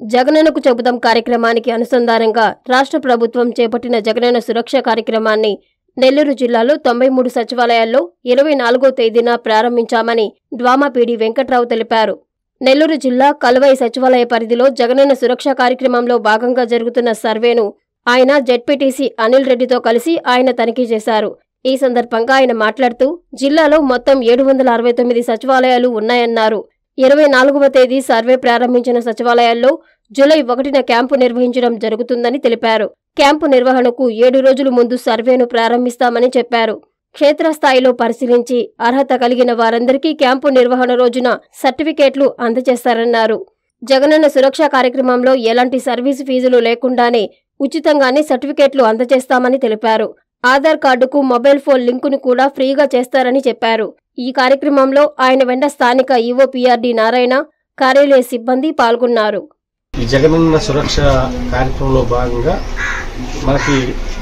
జగనన్నకు చెబుదాం కార్యక్రమానికి అనుసంధానంగా రాష్ట్ర ప్రభుత్వం చేపట్టిన జగనన్న సురక్ష కార్యక్రమాన్ని నెల్లూరు జిల్లాలో తొంభై మూడు సచివాలయాల్లో ఇరవై నాలుగో తేదీన ప్రారంభించామని డ్వామాపీడి వెంకట్రావు తెలిపారు నెల్లూరు జిల్లా కల్వై సచివాలయ పరిధిలో జగనన్న సురక్ష కార్యక్రమంలో భాగంగా జరుగుతున్న సర్వేను ఆయన జెడ్పీటీసీ అనిల్ రెడ్డితో కలిసి ఆయన తనిఖీ చేశారు ఈ సందర్భంగా ఆయన మాట్లాడుతూ జిల్లాలో మొత్తం ఏడు వందల అరవై తొమ్మిది సచివాలయాలు ఉన్నాయన్నారు ఇరవై నాలుగవ తేదీ సర్వే ప్రారంభించిన సచివాలయాల్లో జూలై ఒకటిన క్యాంపు నిర్వహించడం జరుగుతుందని తెలిపారు క్యాంపు నిర్వహణకు ఏడు రోజుల ముందు సర్వేను ప్రారంభిస్తామని చెప్పారు క్షేత్రస్థాయిలో పరిశీలించి అర్హత కలిగిన వారందరికీ క్యాంపు నిర్వహణ రోజున సర్టిఫికేట్లు అందజేస్తారన్నారు జగనన్న సురక్ష కార్యక్రమంలో ఎలాంటి సర్వీసు ఫీజులు లేకుండానే ఉచితంగానే సర్టిఫికేట్లు అందజేస్తామని తెలిపారు ఆధార్ కార్డుకు మొబైల్ ఫోన్ లింకును కూడా ఫ్రీగా చేస్తారని చెప్పారు ఈ కార్యక్రమంలో ఆయన వెంట స్థానిక ఈవో పిఆర్డి నారాయణ కార్యాలయ సిబ్బంది పాల్గొన్నారు ఈ జగనన్న సురక్ష కార్యక్రమంలో భాగంగా మనకి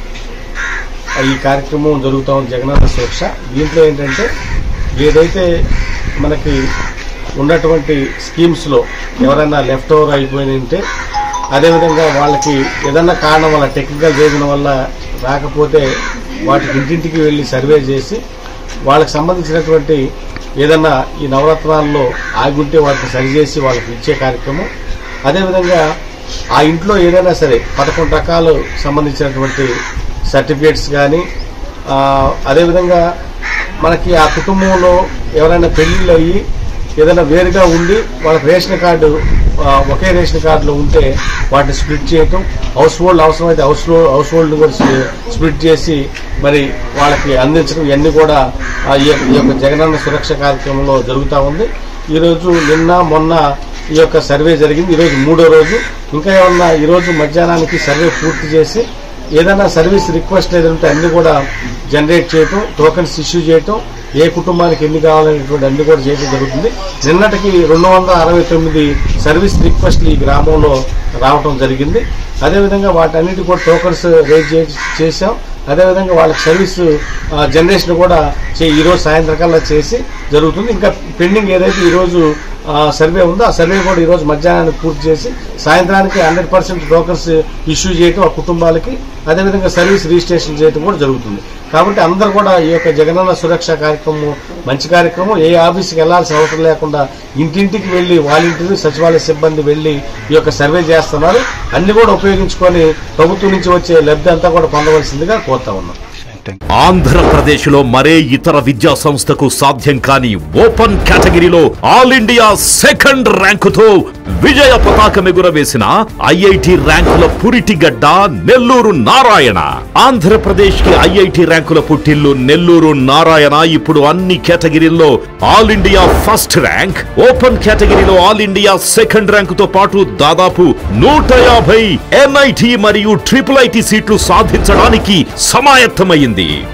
ఈ కార్యక్రమం జరుగుతూ ఉంది జగనన్న సురక్ష దీంట్లో ఏంటంటే ఏదైతే మనకి ఉన్నటువంటి స్కీమ్స్లో ఎవరైనా లెఫ్ట్ ఓవర్ అయిపోయి ఉంటే అదేవిధంగా వాళ్ళకి ఏదన్నా కారణం వల్ల టెక్నికల్ రీజన్ వల్ల రాకపోతే వాటికి ఇంటింటికి వెళ్ళి సర్వే చేసి వాళ్ళకి సంబంధించినటువంటి ఏదన్నా ఈ నవరత్నాల్లో ఆగుంటే వాటిని సరిచేసి వాళ్ళకి ఇచ్చే కార్యక్రమం అదేవిధంగా ఆ ఇంట్లో ఏదైనా సరే పదకొండు రకాలు సంబంధించినటువంటి సర్టిఫికేట్స్ కానీ అదేవిధంగా మనకి ఆ కుటుంబంలో ఎవరైనా పెళ్లిళ్ళు అయ్యి ఏదైనా వేరుగా ఉండి వాళ్ళకి రేషన్ కార్డు ఆ, ఒకే రేషన్ కార్డులో ఉంటే వాటిని స్ప్లిట్ చేయటం హౌస్ హోల్డ్ అవసరమైతే హౌస్ హోల్డ్ హౌస్ హోల్డ్ కూడా స్ప్లి- స్ప్లిట్ చేసి మరి వాళ్ళకి అందించడం ఇవన్నీ కూడా ఆ, ఈ యొక్క- ఈ యొక్క జగనన్న సురక్ష కార్యక్రమంలో జరుగుతూ ఉంది ఈరోజు నిన్న మొన్న ఈ యొక్క సర్వే జరిగింది ఈరోజు మూడో రోజు ఇంకా ఏమన్నా ఈరోజు మధ్యాహ్నానికి సర్వే పూర్తి చేసి ఏదైనా సర్వీస్ రిక్వెస్ట్ ఏదంటే అన్ని కూడా జనరేట్ చేయటం టోకెన్స్ ఇష్యూ చేయటం ఏ కుటుంబానికి ఎన్ని కావాలనేటువంటి అన్ని కూడా చేయడం జరుగుతుంది నిన్నటికి రెండు వందల అరవై తొమ్మిది సర్వీస్ రిక్వెస్ట్లు ఈ గ్రామంలో రావటం జరిగింది అదేవిధంగా వాటన్నిటి కూడా టోకన్స్ రేజ్ చే- చేశాం అదేవిధంగా వాళ్ళకి సర్వీస్ ఆ, జనరేషన్ కూడా చే- ఈరోజు సాయంత్రకల్లా చేసి జరుగుతుంది ఇంకా పెండింగ్ ఏదైతే ఈరోజు ఆ, సర్వే ఉందో ఆ సర్వే కూడా ఈరోజు మధ్యాహ్నానికి పూర్తి చేసి సాయంత్రానికి హండ్రెడ్ పర్సెంట్ టోకన్స్ ఇష్యూ చేయటం ఆ కుటుంబాలకి అదేవిధంగా సర్వీస్ రిజిస్ట్రేషన్ చేయటం కూడా జరుగుతుంది కాబట్టి అందరూ కూడా ఈ యొక్క జగనన్న సురక్ష కార్యక్రమం మంచి కార్యక్రమం ఏ ఆఫీస్కి వెళ్లాల్సిన అవసరం లేకుండా ఇంటింటికి వెళ్లి వాలంటీర్లు సచివాలయ సిబ్బంది వెళ్లి ఈ యొక్క సర్వే చేస్తున్నారు అన్ని కూడా ఉపయోగించుకొని ప్రభుత్వం నుంచి వచ్చే లబ్ధి అంతా కూడా పొందవలసిందిగా కోరుతా ఉన్నాం ఆంధ్రప్రదేశ్ లో మరే ఇతర విద్యా సంస్థకు సాధ్యం కాని ఓపెన్ కేటగిరీలో ఆల్ ఇండియా సెకండ్ ర్యాంకుతో విజయ పతాకం ఎగురవేసిన ఐఐటి ర్యాంకుల పురిటిగడ్డ నెల్లూరు నారాయణ ఆంధ్రప్రదేశ్ కి ఐఐటి ర్యాంకుల పుట్టిల్లు నెల్లూరు నారాయణ ఇప్పుడు అన్ని కేటగిరీల్లో all India first rank open కేటగిరీలో ఆల్ ఇండియా సెకండ్ ర్యాంకుతో పాటు దాదాపు నూట యాభై ఎన్ఐటి మరియు ట్రిపుల్ ఐటి సీట్లు సాధించడానికి సమాయత్తమైంది